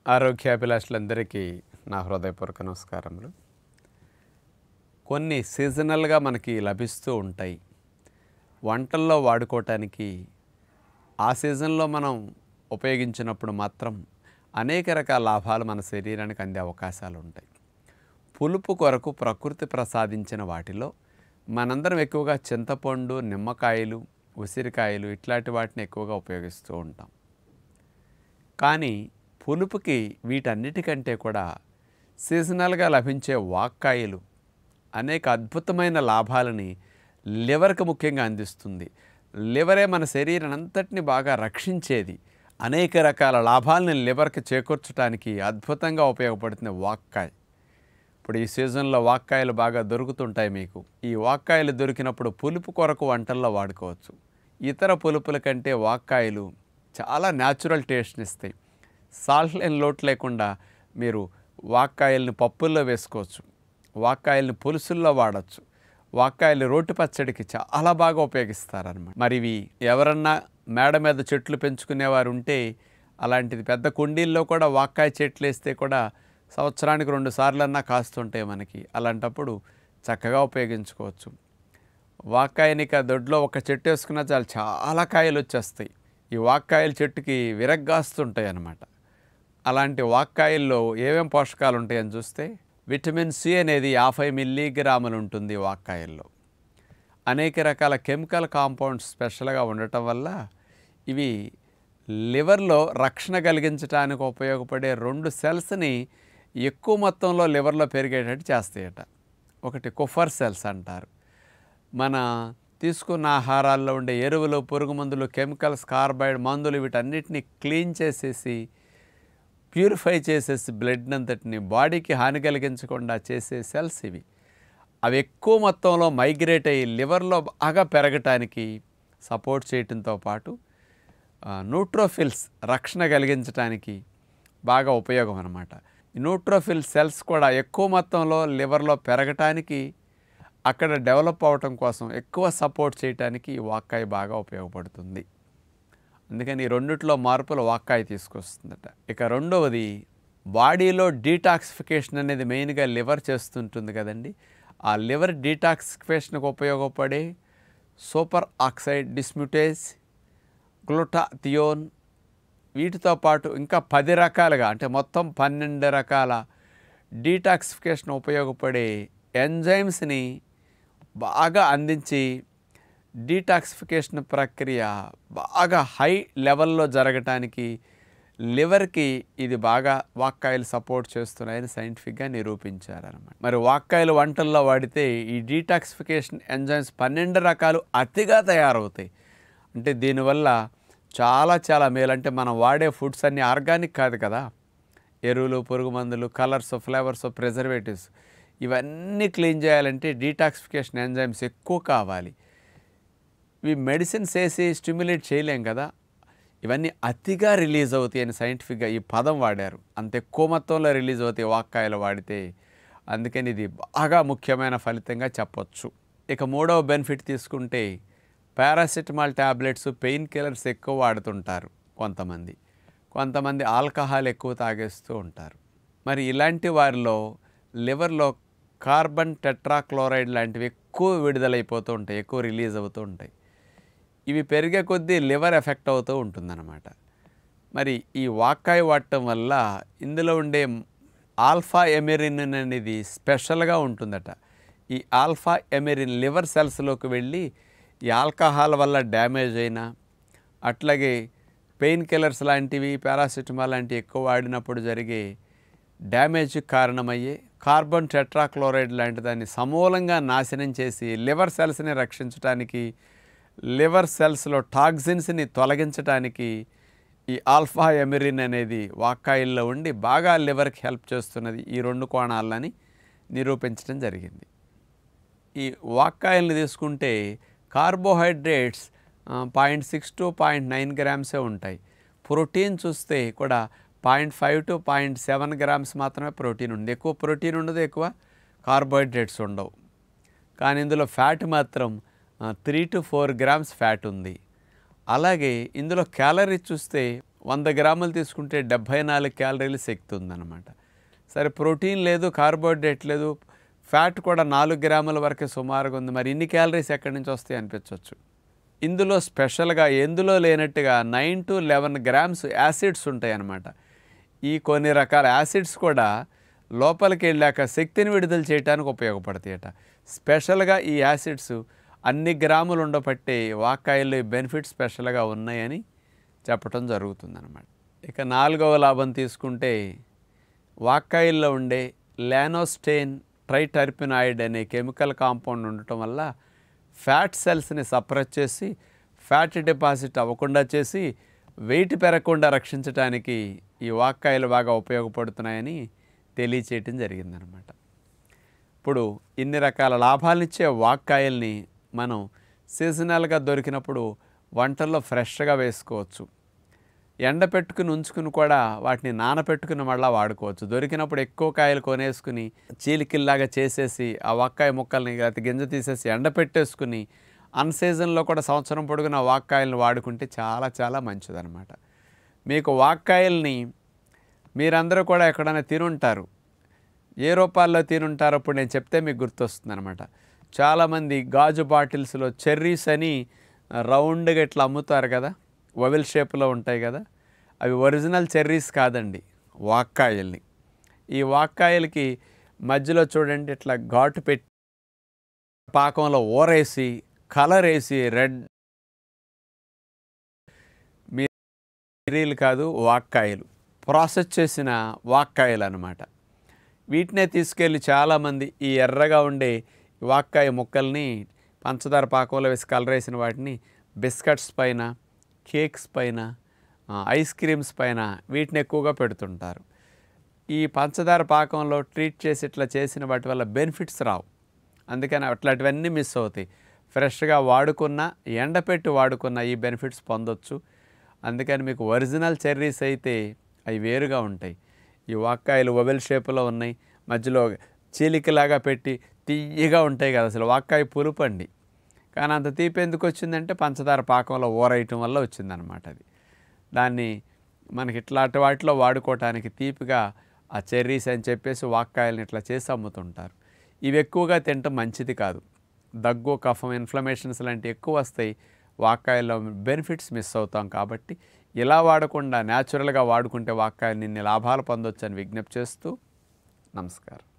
ఆరోగ్యాభిలాషులందరికీ నా హృదయపూర్వక నమస్కారములు కొన్ని సీజనల్గా మనకి లభిస్తూ ఉంటాయి వంటల్లో వాడుకోవటానికి ఆ సీజన్లో మనం ఉపయోగించినప్పుడు మాత్రం అనేక రకాల లాభాలు మన శరీరానికి అందే అవకాశాలు ఉంటాయి పులుపు కొరకు ప్రకృతి ప్రసాదించిన వాటిలో మనందరం ఎక్కువగా చింతపండు నిమ్మకాయలు ఉసిరికాయలు ఇట్లాంటి వాటిని ఎక్కువగా ఉపయోగిస్తూ ఉంటాం కానీ పులుపుకి వీటన్నిటికంటే కూడా సీజనల్గా లభించే వాక్కాయలు అనేక అద్భుతమైన లాభాలని లివర్కి ముఖ్యంగా అందిస్తుంది లివరే మన శరీరం అంతటిని బాగా రక్షించేది అనేక రకాల లాభాలని లివర్కి చేకూర్చడానికి అద్భుతంగా ఉపయోగపడుతుంది వాక్కాయ ఇప్పుడు ఈ సీజన్లో వాక్కాయలు బాగా దొరుకుతుంటాయి మీకు ఈ వాక్కాయలు దొరికినప్పుడు పులుపు కొరకు వంటల్లో వాడుకోవచ్చు ఇతర పులుపుల కంటే వాక్కాయలు చాలా న్యాచురల్ టేస్ట్ని ఇస్తాయి సాల్ట్ లేని లోటు లేకుండా మీరు వాక్కాయల్ని పప్పుల్లో వేసుకోవచ్చు వాక్కాయల్ని పులుసుల్లో వాడచ్చు వాక్కాయలు రోటి పచ్చడికి చాలా బాగా ఉపయోగిస్తారనమాట మరి ఇవి ఎవరన్నా మేడ మీద చెట్లు పెంచుకునేవారు ఉంటే అలాంటిది పెద్ద కుండీల్లో కూడా వాక్కాయ చెట్లు వేస్తే కూడా సంవత్సరానికి రెండు సార్లన్నా కాస్తుంటాయి మనకి అలాంటప్పుడు చక్కగా ఉపయోగించుకోవచ్చు వాక్కాయనిక దొడ్లో ఒక చెట్టు వేసుకున్నా చాలు చాలా కాయలు వచ్చేస్తాయి ఈ వాక్కాయల చెట్టుకి విరగ్గాస్తుంటాయి అన్నమాట అలాంటి వాక్కాయల్లో ఏమేం పోషకాలు ఉంటాయని చూస్తే విటమిన్ సి అనేది యాభై మిల్లీగ్రాములు ఉంటుంది వాక్కాయల్లో అనేక రకాల కెమికల్ కాంపౌండ్స్ స్పెషల్గా ఉండటం వల్ల ఇవి లివర్లో రక్షణ కలిగించడానికి ఉపయోగపడే రెండు సెల్స్ని ఎక్కువ మొత్తంలో లివర్లో పెరిగేటట్టు చేస్తాయట ఒకటి కుఫర్ సెల్స్ అంటారు మన తీసుకున్న ఆహారాల్లో ఉండే ఎరువులు పురుగు మందులు కెమికల్స్ కార్బైడ్ మందులు వీటన్నిటిని క్లీన్ చేసేసి ప్యూరిఫై చేసేసి బ్లడ్ అంతటిని బాడీకి హాని కలిగించకుండా చేసే సెల్స్ ఇవి అవి ఎక్కువ మొత్తంలో మైగ్రేట్ అయ్యి లివర్లో బాగా పెరగటానికి సపోర్ట్ చేయటంతో పాటు న్యూట్రోఫిల్స్ రక్షణ కలిగించడానికి బాగా ఉపయోగం అనమాట ఈ న్యూట్రోఫిల్ సెల్స్ కూడా ఎక్కువ మొత్తంలో లివర్లో పెరగటానికి అక్కడ డెవలప్ అవటం కోసం ఎక్కువ సపోర్ట్ చేయడానికి ఈ వాక్కాయ బాగా ఉపయోగపడుతుంది అందుకని ఈ రెండిట్లో మార్పులు వాక్కాయ తీసుకొస్తుందట ఇక రెండవది బాడీలో డీటాక్సిఫికేషన్ అనేది మెయిన్గా లివర్ చేస్తుంటుంది కదండి ఆ లివర్ డీటాక్సిఫికేషన్కి ఉపయోగపడే సూపర్ ఆక్సైడ్ డిస్మ్యూటేజ్ గ్లూటాథియోన్ వీటితో పాటు ఇంకా పది రకాలుగా అంటే మొత్తం పన్నెండు రకాల డీటాక్సిఫికేషన్ ఉపయోగపడే ఎంజైమ్స్ని బాగా అందించి డీటాక్సిఫికేషన్ ప్రక్రియ బాగా హై లెవెల్లో జరగటానికి లివర్కి ఇది బాగా వాక్కాయలు సపోర్ట్ చేస్తున్నాయని సైంటిఫిక్గా నిరూపించారనమాట మరి వాక్కాయలు వంటల్లో వాడితే ఈ డీటాక్సిఫికేషన్ ఎంజైమ్స్ పన్నెండు రకాలు అతిగా తయారవుతాయి అంటే దీనివల్ల చాలా చాలా మేలు అంటే మనం వాడే ఫుడ్స్ అన్నీ ఆర్గానిక్ కాదు కదా ఎరువులు పురుగు మందులు కలర్స్ ఫ్లేవర్స్ ప్రిజర్వేటివ్స్ ఇవన్నీ క్లీన్ చేయాలంటే డీటాక్సిఫికేషన్ ఎంజైమ్స్ ఎక్కువ కావాలి ఇవి మెడిసిన్స్ వేసి స్టిమ్యులేట్ చేయలేం కదా ఇవన్నీ అతిగా రిలీజ్ అవుతాయి అని సైంటిఫిక్గా ఈ పదం వాడారు అంత ఎక్కువ మొత్తంలో రిలీజ్ అవుతాయి వాక్కాయలు వాడితే అందుకని ఇది బాగా ముఖ్యమైన ఫలితంగా చెప్పొచ్చు ఇక మూడవ బెనిఫిట్ తీసుకుంటే పారాసిటమాల్ ట్యాబ్లెట్స్ పెయిన్ కిల్లర్స్ ఎక్కువ వాడుతుంటారు కొంతమంది కొంతమంది ఆల్కహాల్ ఎక్కువ తాగేస్తూ ఉంటారు మరి ఇలాంటి వారిలో లివర్లో కార్బన్ టెట్రాక్లోరైడ్ లాంటివి ఎక్కువ విడుదలైపోతూ ఉంటాయి ఎక్కువ రిలీజ్ అవుతూ ఉంటాయి ఇవి పెరిగే కొద్దీ లివర్ ఎఫెక్ట్ అవుతూ ఉంటుందన్నమాట మరి ఈ వాక్కాయ వాడటం వల్ల ఇందులో ఉండే ఆల్ఫా ఎమెరిన్ అనేది స్పెషల్గా ఉంటుందట ఈ ఆల్ఫా ఎమెరిన్ లివర్ సెల్స్లోకి వెళ్ళి ఈ ఆల్కహాల్ వల్ల డ్యామేజ్ అయినా అట్లాగే పెయిన్ కిల్లర్స్ లాంటివి పారాసిటమాల్ లాంటివి ఎక్కువ వాడినప్పుడు జరిగే డ్యామేజ్ కారణమయ్యే కార్బన్ టెట్రాక్లోరైడ్ లాంటి దాన్ని సమూలంగా నాశనం చేసి లివర్ సెల్స్ని రక్షించడానికి లివర్ సెల్స్లో టాక్సిన్స్ని తొలగించడానికి ఈ ఆల్ఫా ఎమిరిన్ అనేది వాక్కాయిల్లో ఉండి బాగా లివర్కి హెల్ప్ చేస్తున్నది ఈ రెండు కోణాలని నిరూపించడం జరిగింది ఈ వాక్కాయల్ని తీసుకుంటే carbohydrates point six to point nine గ్రామ్సే ఉంటాయి ప్రోటీన్ చూస్తే కూడా point five to point seven grams మాత్రమే ప్రోటీన్ ఉంది ఎక్కువ ప్రోటీన్ ఉండదు ఎక్కువ కార్బోహైడ్రేట్స్ ఉండవు కానీ ఇందులో ఫ్యాట్ మాత్రం three to four grams fat ఉంది అలాగే ఇందులో క్యాలరీ చూస్తే వంద గ్రాములు తీసుకుంటే డెబ్భై నాలుగు క్యాలరీలు శక్తి ఉందన్నమాట సరే ప్రోటీన్ లేదు కార్బోహైడ్రేట్ లేదు ఫ్యాట్ కూడా నాలుగు గ్రాముల వరకే సుమారుగా ఉంది మరి ఇన్ని క్యాలరీస్ ఎక్కడి నుంచి వస్తాయి అనిపించవచ్చు ఇందులో స్పెషల్గా ఎందులో లేనట్టుగా nine to eleven grams acids ఉంటాయి అన్నమాట ఈ కొన్ని రకాల యాసిడ్స్ కూడా లోపలికి వెళ్ళాక శక్తిని విడుదల చేయడానికి ఉపయోగపడతాయట స్పెషల్గా ఈ యాసిడ్స్ అన్ని గ్రాములు ఉండబట్టి వాక్కాయల్లో ఈ బెనిఫిట్స్ స్పెషల్గా ఉన్నాయని చెప్పటం జరుగుతుందన్నమాట ఇక నాలుగవ లాభం తీసుకుంటే వాక్కాయిల్లో ఉండే లానోస్టెయిన్ ట్రైటర్పినాయిడ్ అనే కెమికల్ కాంపౌండ్ ఉండటం వల్ల ఫ్యాట్ సెల్స్ని సప్రెస్ చేసి ఫ్యాట్ డిపాజిట్ అవ్వకుండా చేసి వెయిట్ పెరగకుండా రక్షించడానికి ఈ వాక్కాయలు బాగా ఉపయోగపడుతున్నాయని తెలియచేయటం జరిగిందనమాట ఇప్పుడు ఇన్ని రకాల లాభాలనిచ్చే వాక్కాయల్ని మనం సీజనల్గా దొరికినప్పుడు వంటల్లో ఫ్రెష్గా వేసుకోవచ్చు ఎండ పెట్టుకుని ఉంచుకుని కూడా వాటిని నానపెట్టుకుని మళ్ళీ వాడుకోవచ్చు దొరికినప్పుడు ఎక్కువ కాయలు కొనేసుకుని చీలికిల్లాగా చేసేసి ఆ వక్కాయ ముక్కల్ని లేకపోతే గింజ తీసేసి ఎండ పెట్టేసుకుని అన్ సీజన్లో కూడా సంవత్సరం పొడుగున వాక్కాయలను వాడుకుంటే చాలా చాలా మంచిదన్నమాట మీకు వాక్కాయల్ని మీరందరూ కూడా ఎక్కడైనా తినుంటారు ఏ రూపాల్లో తినుంటారో ఇప్పుడు నేను చెప్తే మీకు గుర్తొస్తుంది అనమాట చాలామంది గాజు బాటిల్స్లో చెర్రీస్ అని రౌండ్గా ఇట్లా అమ్ముతారు కదా ఓవెల్ షేప్లో ఉంటాయి కదా అవి ఒరిజినల్ చెర్రీస్ కాదండి వాక్కాయల్ని ఈ వాక్కాయలకి మధ్యలో చూడండి ఇట్లా ఘాటు పెట్టి పాకంలో కలర్ వేసి రెడ్ మీరీలు కాదు వాక్కాయలు ప్రాసెస్ చేసిన వాక్కాయలు అనమాట వీటినే తీసుకెళ్ళి చాలామంది ఈ ఎర్రగా ఉండే వాక్కాయ ముక్కల్ని పంచదార పాకంలో వేసి కలర్ వేసిన వాటిని బిస్కెట్స్ పైన కేక్స్ పైన ఆ, ఐస్ క్రీమ్స్ పైన వీటిని ఎక్కువగా పెడుతుంటారు ఈ పంచదార పాకంలో ట్రీట్ చేసి ఇట్లా చేసిన వాటి వల్ల బెనిఫిట్స్ రావు అందుకని అట్లాంటివన్నీ మిస్ అవుతాయి ఫ్రెష్గా వాడుకున్న ఎండపెట్టి వాడుకున్న ఈ బెనిఫిట్స్ పొందొచ్చు అందుకని మీకు ఒరిజినల్ చెర్రీస్ అయితే అవి వేరుగా ఉంటాయి ఈ వాక్కాయలు ఓవెల్ షేప్లో ఉన్నాయి మధ్యలో చీలికలాగా పెట్టి తీయగా ఉంటాయి కదా అసలు వాక్కాయ పులుపు అండి కానీ అంత తీపి ఎందుకు వచ్చిందంటే పంచదార పాకంలో ఊరేయటం వల్ల వచ్చిందనమాట అది దాన్ని మనకి ఇట్లాంటి వాటిలో వాడుకోవటానికి తీపిగా ఆ చెర్రీస్ అని చెప్పేసి వాక్కాయలను ఇట్లా చేసి అమ్ముతుంటారు ఇవి ఎక్కువగా తినటం మంచిది కాదు దగ్గు కఫం ఇన్ఫ్లమేషన్స్ లాంటివి ఎక్కువ వస్తాయి వాక్కాయల్లో బెనిఫిట్స్ మిస్ అవుతాం కాబట్టి ఇలా వాడకుండా న్యాచురల్గా వాడుకుంటే వాక్కాయలు నిన్ని లాభాలు పొందొచ్చని విజ్ఞప్తి చేస్తూ నమస్కారం